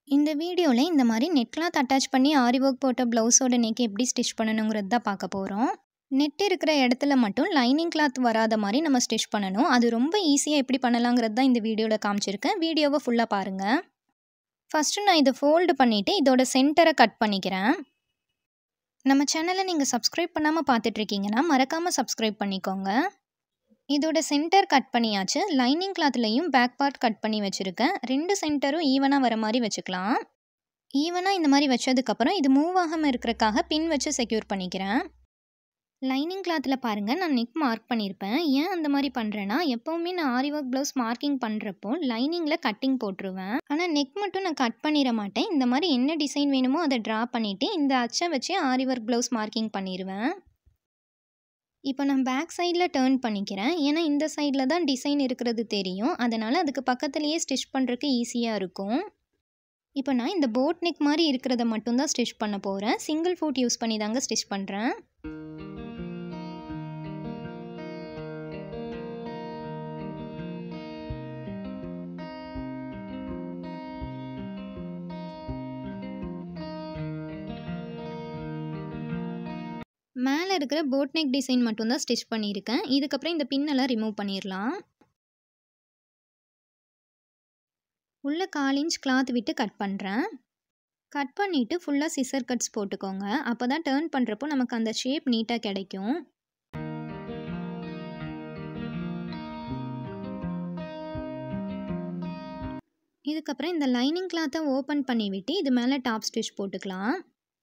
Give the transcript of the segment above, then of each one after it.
இந்த வீடியோவில் இந்த மாதிரி நெட் கிளாத் அட்டாச் பண்ணி ஆரி ஒர்க் போட்ட ப்ளவுஸோட நெக் எப்படி ஸ்டிச் பண்ணணுங்கிறது தான் பார்க்க போகிறோம் நெட் இருக்கிற இடத்துல மட்டும் லைனிங் கிளாத் வராத மாதிரி நம்ம ஸ்டிச் பண்ணணும் அது ரொம்ப ஈஸியாக எப்படி பண்ணலாங்கிறது தான் இந்த வீடியோவில் காமிச்சிருக்கேன் வீடியோவை ஃபுல்லாக பாருங்கள் ஃபஸ்ட்டு நான் இதை ஃபோல்டு பண்ணிவிட்டு இதோட சென்டரை கட் பண்ணிக்கிறேன் நம்ம சேனலை நீங்கள் சப்ஸ்கிரைப் பண்ணாமல் பார்த்துட்ருக்கீங்கன்னா மறக்காமல் சப்ஸ்கிரைப் பண்ணிக்கோங்க இதோட சென்டர் கட் பண்ணியாச்சு லைனிங் கிளாத்லேயும் பேக் பார்ட் கட் பண்ணி வச்சுருக்கேன் ரெண்டு சென்டரும் ஈவனாக வர மாதிரி வச்சுக்கலாம் ஈவனாக இந்த மாதிரி வச்சதுக்கப்புறம் இது மூவ் ஆகாமல் இருக்கிறக்காக பின் வச்சு செக்யூர் பண்ணிக்கிறேன் லைனிங் கிளாத்தில் பாருங்கள் நான் நெக் மார்க் பண்ணியிருப்பேன் ஏன் அந்த மாதிரி பண்ணுறேன்னா எப்போவுமே நான் ஆரி ஒர்க் ப்ளவுஸ் மார்க்கிங் பண்ணுறப்போ லைனிங்கில் கட்டிங் போட்டுருவேன் ஆனால் நெக் மட்டும் நான் கட் பண்ணிட மாட்டேன் இந்த மாதிரி என்ன டிசைன் வேணுமோ அதை ட்ரா பண்ணிவிட்டு இந்த அச்சை வச்சு ஆரி ஒர்க் ப்ளவுஸ் மார்க்கிங் பண்ணிடுவேன் இப்போ நான் பேக் சைடில் டேர்ன் பண்ணிக்கிறேன் ஏன்னா இந்த சைடில் தான் டிசைன் இருக்கிறது தெரியும் அதனால் அதுக்கு பக்கத்துலேயே ஸ்டிச் பண்ணுறதுக்கு ஈஸியாக இருக்கும் இப்போ நான் இந்த போட் நெக் மாதிரி இருக்கிறத மட்டும்தான் ஸ்டிச் பண்ண போகிறேன் சிங்கிள் ஃபுட் யூஸ் பண்ணி தாங்க ஸ்டிச் பண்ணுறேன் மேலே இருக்கிற போட் நெக் டிசைன் மட்டும்தான் ஸ்டிச் பண்ணியிருக்கேன் இதுக்கப்புறம் இந்த பின்னெல்லாம் ரிமூவ் பண்ணிடலாம் உள்ள கால் இன்ச் கிளாத் விட்டு கட் பண்ணுறேன் கட் பண்ணிவிட்டு ஃபுல்லாக சிசர் கட்ஸ் போட்டுக்கோங்க அப்போ தான் டேர்ன் பண்ணுறப்போ நமக்கு அந்த ஷேப் நீட்டாக கிடைக்கும் இதுக்கப்புறம் இந்த லைனிங் கிளாத்தை ஓப்பன் பண்ணி விட்டு இது மேலே டாப் ஸ்டிச் போட்டுக்கலாம்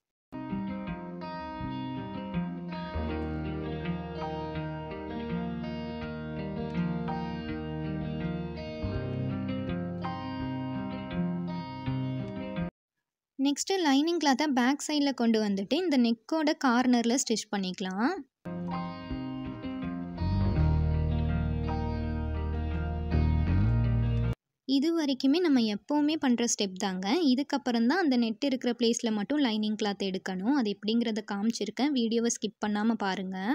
நெக்ஸ்ட்டு லைனிங் கிளாத்தை பேக் சைடில் கொண்டு வந்துட்டு இந்த நெக்கோட கார்னரில் ஸ்டிச் பண்ணிக்கலாம் இது வரைக்குமே நம்ம எப்போவுமே பண்ணுற ஸ்டெப் தாங்க இதுக்கப்புறம் தான் அந்த நெட் இருக்கிற பிளேஸில் மட்டும் லைனிங் கிளாத் எடுக்கணும் அது எப்படிங்கிறத காமிச்சிருக்கேன் வீடியோவை ஸ்கிப் பண்ணாமல் பாருங்கள்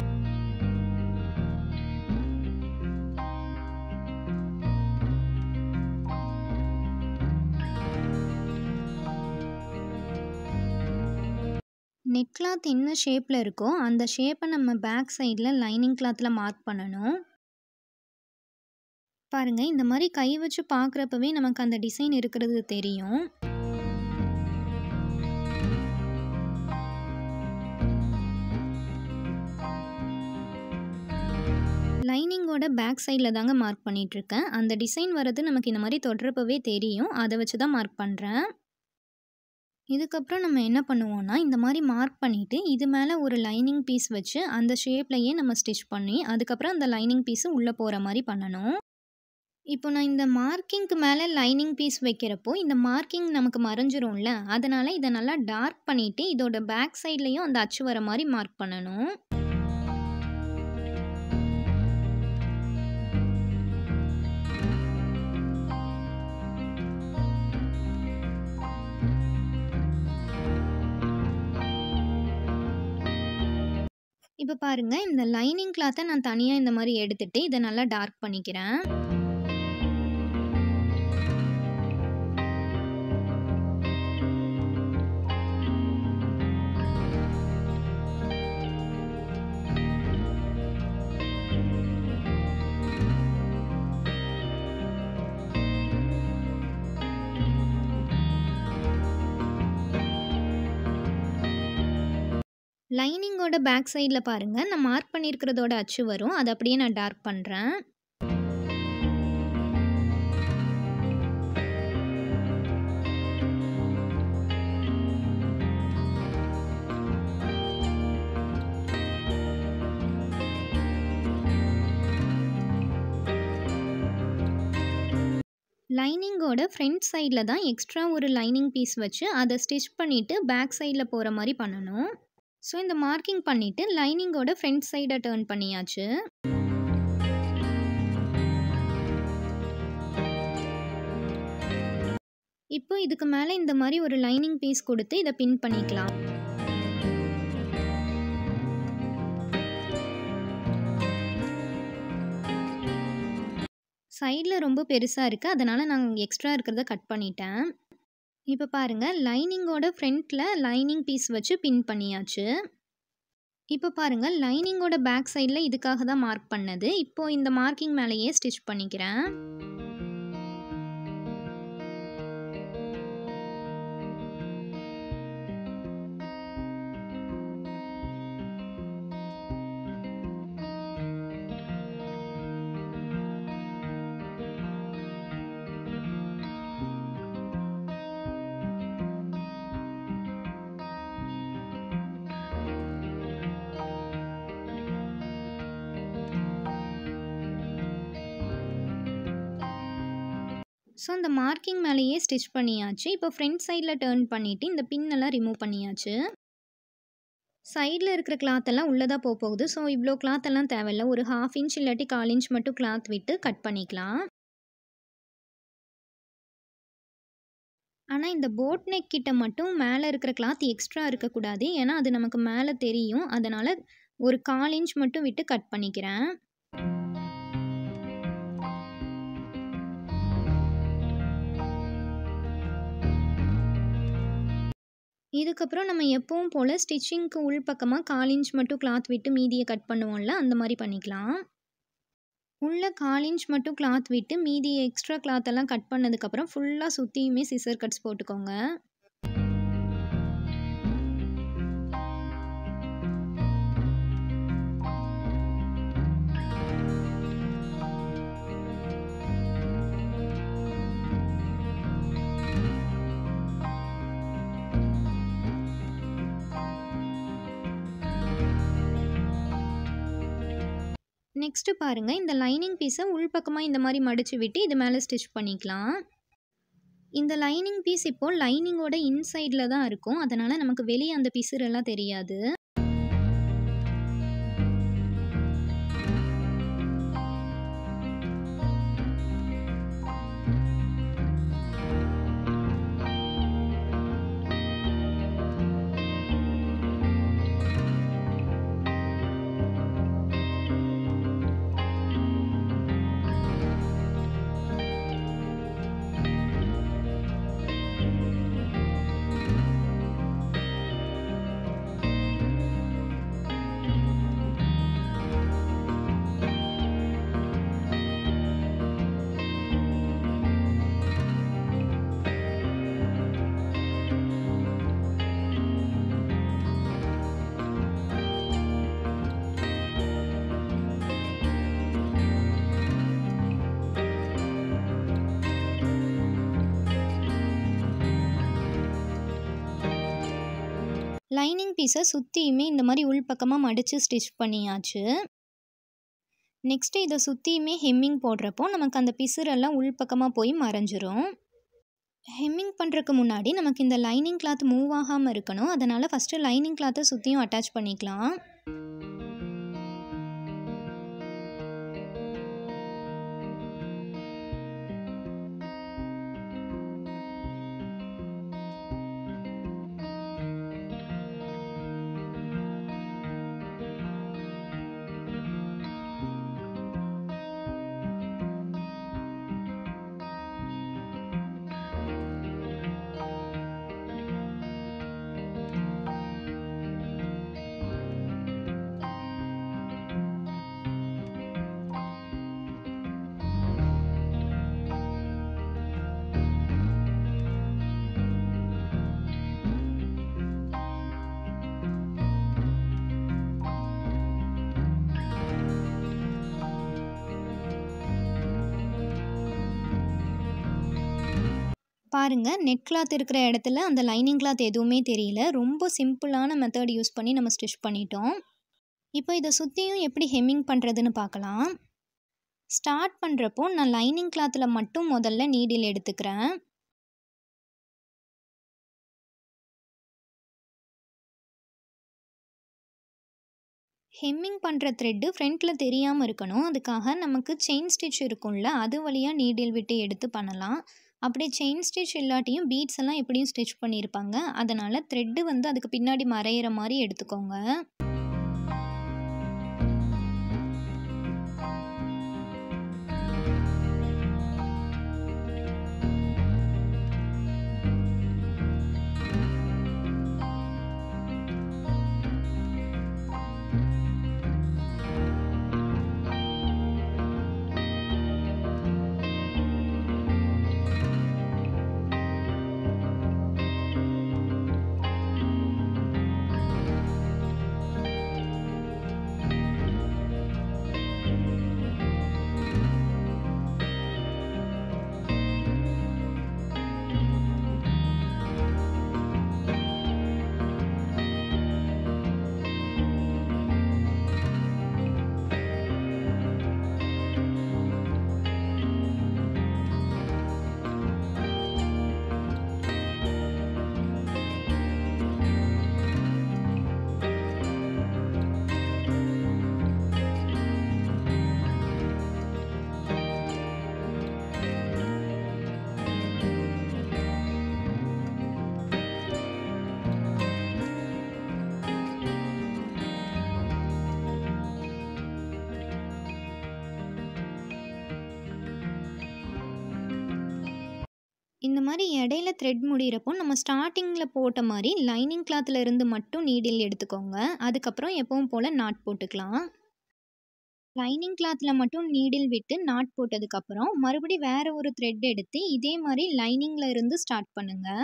நெட் கிளாத் என்ன ஷேப்பில் இருக்கோ அந்த ஷேப்பை நம்ம பேக் சைடில் லைனிங் கிளாத்தில் மார்க் பண்ணணும் பாருங்கள் இந்த மாதிரி கை வச்சு பார்க்குறப்பவே நமக்கு அந்த டிசைன் இருக்கிறது தெரியும் லைனிங்கோட பேக் சைடில் தாங்க மார்க் பண்ணிகிட்ருக்கேன் அந்த டிசைன் வர்றது நமக்கு இந்த மாதிரி தொடுறப்பவே தெரியும் அதை வச்சு தான் மார்க் பண்ணுறேன் இதுக்கப்புறம் நம்ம என்ன பண்ணுவோம்னா இந்த மாதிரி மார்க் பண்ணிவிட்டு இது மேலே ஒரு லைனிங் பீஸ் வச்சு அந்த ஷேப்லையே நம்ம ஸ்டிச் பண்ணி அதுக்கப்புறம் அந்த லைனிங் பீஸு உள்ளே போகிற மாதிரி பண்ணணும் இப்போ நான் இந்த மார்க்கிங்க்கு மேலே லைனிங் பீஸ் வைக்கிறப்போ இந்த மார்க்கிங் நமக்கு மறைஞ்சிரும்ல அதனால் இதை நல்லா டார்க் பண்ணிவிட்டு இதோட பேக் சைட்லேயும் அந்த அச்சு வர மாதிரி மார்க் பண்ணணும் இப்போ பாருங்கள் இந்த லைனிங் கிளாத்தை நான் தனியாக இந்த மாதிரி எடுத்துகிட்டு இதை நல்லா டார்க் பண்ணிக்கிறேன் லைனிங்கோட பேக் சைடில் பாருங்கள் நான் மார்க் பண்ணியிருக்கிறதோட அச்சு வரும் அதை அப்படியே நான் டார்க் பண்ணுறேன் லைனிங்கோட ஃப்ரண்ட் சைடில் தான் எக்ஸ்ட்ரா ஒரு லைனிங் பீஸ் வச்சு அதை ஸ்டிச் பண்ணிவிட்டு பேக் சைடில் போகிற மாதிரி பண்ணணும் ஸோ இந்த மார்க்கிங் பண்ணிவிட்டு லைனிங்கோட ஃப்ரண்ட் சைடை டேர்ன் பண்ணியாச்சு இப்போ இதுக்கு மேலே இந்த மாதிரி ஒரு லைனிங் பீஸ் கொடுத்து இதை பின் பண்ணிக்கலாம் சைடில் ரொம்ப பெருசாக இருக்குது அதனால் நான் எக்ஸ்ட்ரா இருக்கிறத கட் பண்ணிட்டேன் இப்போ பாருங்க லைனிங்கோட ஃப்ரண்ட்ல லைனிங் பீஸ் வச்சு பின் பண்ணியாச்சு. இப்போ பாருங்க லைனிங்கோட பேக் சைடுல இதுக்காக தான் மார்க் பண்ணது. இப்போ இந்த மார்க்கிங் மேலேயே ஸ்டிச் பண்ணிக்கிறேன். ஸோ இந்த மார்க்கிங் மேலேயே ஸ்டிச் பண்ணியாச்சு. இப்போ ஃப்ரண்ட் சைடுல டர்ன் பண்ணிட்டு இந்த பின் எல்லாம் ரிமூவ் பண்ணியாச்சு. சைடுல இருக்கிற கிளாத் எல்லாம் உள்ள தான் போப்போகுது. ஸோ இவ்ளோ கிளாத் எல்லாம் தேவையில்ல. ஒரு 1/2 இன்ச் இல்லாட்டி 1/4 இன்ச் மட்டும் கிளாத் விட்டு கட் பண்ணிக்கலாம். ஆனா இந்த போட் நெக் கிட்ட மட்டும் மேல இருக்கிற கிளாத் எக்ஸ்ட்ரா இருக்கக்கூடாது. ஏன்னா அது நமக்கு மேல தெரியும். அதனால ஒரு 1/4 இன்ச் மட்டும் விட்டு கட் பண்ணிக்கிறேன். இதுக்கப்புறம் நம்ம எப்பவும் போல ஸ்டிச்சிங்க்கு உள் பக்கமா 1/4 இன்ச் மட்டும் கிளாத் விட்டு மீதிய கட் பண்ணுவோம்ல, அந்த மாரி பண்ணிக்கலாம். உள்ள 1/4 இன்ச் மட்டும் கிளாத் விட்டு மீதி எக்ஸ்ட்ரா கிளாத் எல்லாம் கட் பண்ணதுக்கப்புறம் ஃபுல்லா சுத்தியுமே சிசர் கட்ஸ் போட்டுக்கோங்க. நெக்ஸ்ட்டு பாருங்க இந்த லைனிங் பீஸ உள் பக்கமா இந்த மாரி மடிச்சு விட்டு இது மேல ஸ்டிச் பண்ணிக்கலாம். இந்த லைனிங் பீஸ் இப்போ லைனிங்கோட இன்சைட்ல தான் இருக்கும். அதனால நமக்கு வெளிய அந்த பிசுறெல்லாம் தெரியாது. லைனிங் பீஸ சுத்தியுமே இந்த மாரி உள் பக்கமா மடிச்சு ஸ்டிச் பண்ணியாச்சு. நெக்ஸ்ட்டு இத சுத்தியுமே ஹெம்மிங் போடுறப்போ நமக்கு அந்த பிசுறெல்லாம் உள் பக்கமா போய் மறைஞ்சிரும். ஹெம்மிங் பண்றதுக்கு முன்னாடி நமக்கு இந்த லைனிங் கிளாத் மூவ் ஆகாம இருக்கணும். அதனால ஃபர்ஸ்ட்டு லைனிங் கிளாத்த சுத்தியும் அட்டாச் பண்ணிக்கலாம். பாருங்க நெட் கிளாத் இருக்கிற இடத்துல அந்த லைனிங் கிளாத் எதுவுமே தெரியல. ரொம்ப சிம்பிளான மெத்தட் யூஸ் பண்ணி நம்ம ஸ்டிச் பண்ணிட்டோம். இப்போ இத சுத்தியும் எப்படி ஹெம்மிங் பண்றதுன்னு பார்க்கலாம். ஸ்டார்ட் பண்றப்போ நான் லைனிங் கிளாத்ல மட்டும் முதல்ல நீடில் எடுத்துக்கிறேன். ஹெம்மிங் பண்ற த்ரெட் ஃப்ரண்ட்ல தெரியாம இருக்கணும். அதுக்காக நமக்கு செயின் ஸ்டிச் இருக்கும்ல, அது வழியா நீடில் விட்டு எடுத்து பண்ணலாம். அப்படி செயின் ஸ்டிச் இல்லாட்டியும் பீட்ஸ் எல்லாம் எப்படியும் ஸ்டிச் பண்ணியிருப்பாங்க. அதனால த்ரெட் வந்து அதுக்கு பின்னாடி மறையிற மாரி எடுத்துக்கோங்க. இந்த மாதிரி இடையில த்ரெட் முடியிறப்போ நம்ம ஸ்டார்ட்டிங்கில் போட்ட மாதிரி லைனிங் கிளாத்தில் இருந்து மட்டும் நீடில் எடுத்துக்கோங்க அதுக்கப்புறம் எப்பவும் போல் நாட் போட்டுக்கலாம் லைனிங் கிளாத்தில் மட்டும் நீடில் விட்டு நாட் போட்டதுக்கப்புறம் மறுபடி வேறு ஒரு த்ரெட் எடுத்து இதே மாதிரி லைனிங்கில் இருந்து ஸ்டார்ட் பண்ணுங்கள்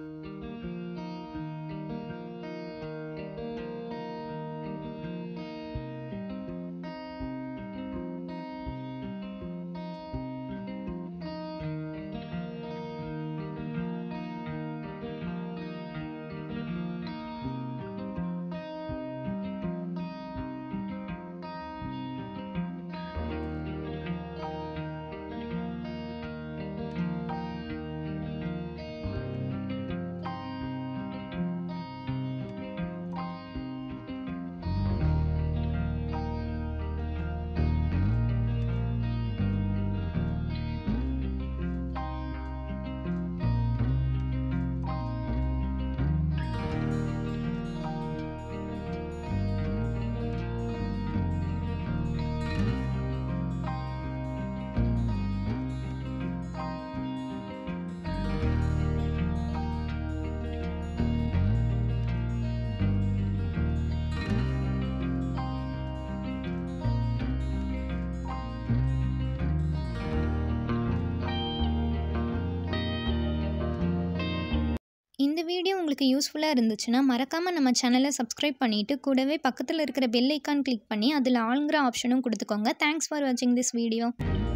இந்த வீடியோ உங்களுக்கு யூஸ்ஃபுல்லாக இருந்துச்சுன்னா மறக்காமல் நம்ம சேனலை சப்ஸ்கிரைப் பண்ணிவிட்டு கூடவே பக்கத்தில் இருக்கிற பெல் ஐக்கான் கிளிக் பண்ணி அதில் ஆளுங்கிற ஆப்ஷனும் கொடுத்துக்கோங்க தேங்க்ஸ் ஃபார் வாட்சிங் திஸ் வீடியோ